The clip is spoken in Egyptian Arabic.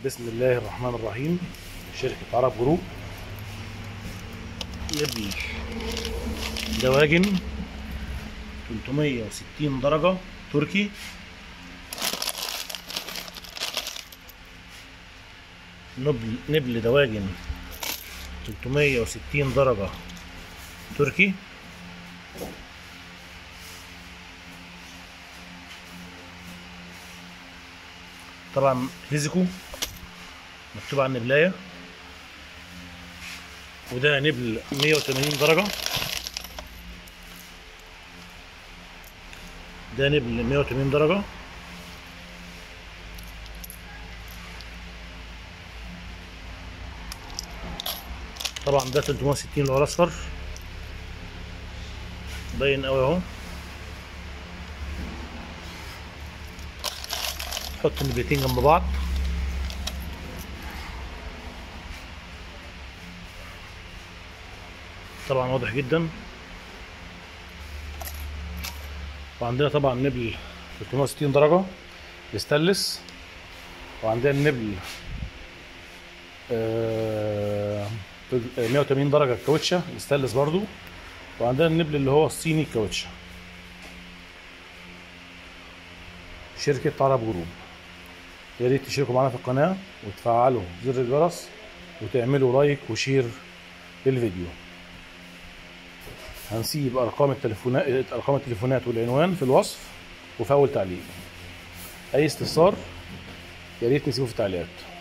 بسم الله الرحمن الرحيم شركة عرب جروب نبل دواجن 360 درجة تركي نبل نبل دواجن 360 درجة تركي طبعا فيزيكو مكتوب على النبلاية وده نبل 180 درجة ده نبل 180 درجة طبعا ده 360 اللي هو الاصفر باين قوي اهو نحط النبلتين جنب بعض طبعا واضح جدا وعندنا طبعا نبل 360 درجة يستلس وعندنا النبل آه 180 درجة الكاوتشة يستلس برضو وعندنا النبل اللي هو الصيني الكاوتشة شركة عرب جروب يا ريت تشتركوا معانا في القناة وتفعلوا زر الجرس وتعملوا لايك وشير للفيديو هنسيب ارقام التليفونات ارقام التليفونات والعنوان في الوصف وفي اول تعليق اي استفسار يا ريت نسيبه في التعليقات